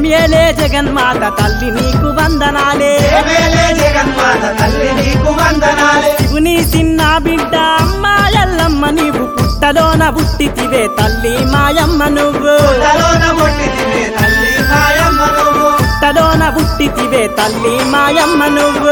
జగమేలే జగన్మాత తల్లి నీకు వందనాలే జగమేలే జగన్మాత తల్లి నీకు వందనాలే శివుని చిన్న బిడ్డ అమ్మ ఎల్లమ్మ నీవు పుట్టలోన పుట్టితివే తల్లి మాయమ్మ నువ్వు పుట్టలోన పుట్టితివే తల్లి మాయమ్మ నువ్వు పుట్టలోన పుట్టితివే తల్లి మాయమ్మ నువ్వు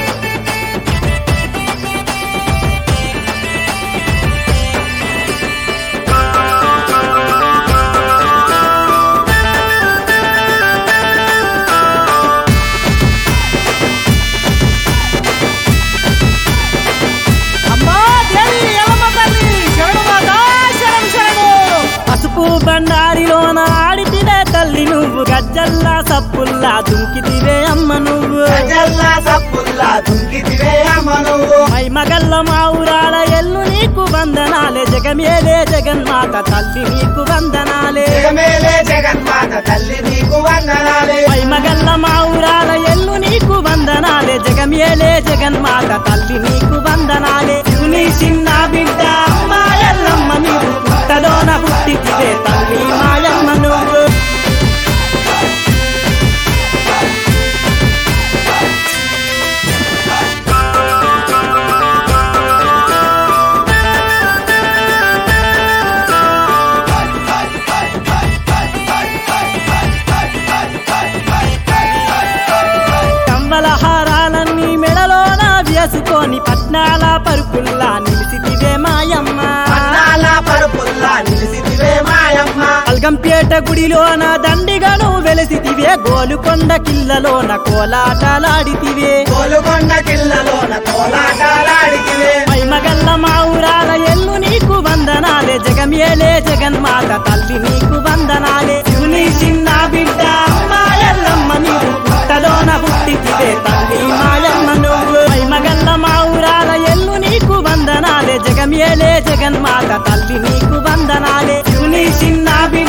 అమ్మా దేవి ఎల్లమ్మ తల్లి శరణు మాత శరణు శరణు పసుపు బండారిలోన ఆడితివే తల్లి నువ్వు గజ్జల్లా సప్పుల్లా దుంకితివే అమ్మ నువ్వు ప్రజల్లా సప్పుల్లా దుంకితివే అమ్మ నువ్వు మై మగల్ల మా ఊరాల ఎల్లు నీకు వందనాలే జగమేలే జగన్మాత తల్లి నీకు వందనాలే జగమేలే జగన్మాత తల్లి నీకు వందనాలే మై మగల్ల మా ఊరాల ఎల్లు నీకు వందనాలే జగమేలే జగన్మాత తల్లి నీకు వందనాలే నీ చిన్న బిడ్డ అమ్మ ఎల్లమ్మ నీవు పుట్టలోన పుట్టితివే తల్లి మాయమ్మ నువ్వు కంవల హారాలన్నీ మెడలోన వేసుకొని పట్నాల పరుపుల్లా నిలిసితివే మాయమ్మ పన్నాల పరుపుల్లా నిలిసితివే మాయమ్మ అల్గంపేట గుడిలోన దండిగను వెలసితివే గోలుకొండ కిల్లలోన కోలాటలాడితివే కోలుకొండ కిల్లలోన కోలాటాలాడితివే మగల్ల మా ఊరాల ఎల్లు నీకు వందనాలే జగమేలే జగన్మాత తల్లి నీకు వందనాలే శివుని చిన్న బిడ్డ అమ్మ ఎల్లమ్మ నీవు పుట్టలోన పుట్టితివే తల్లి మాయమ్మ నువ్వు మగల్ల మా ఊరాల ఎల్లు నీకు వందనాలే జగమేలే జగన్మాత తల్లి నీకు వందనాలే శివుని చిన్న బిడ్డ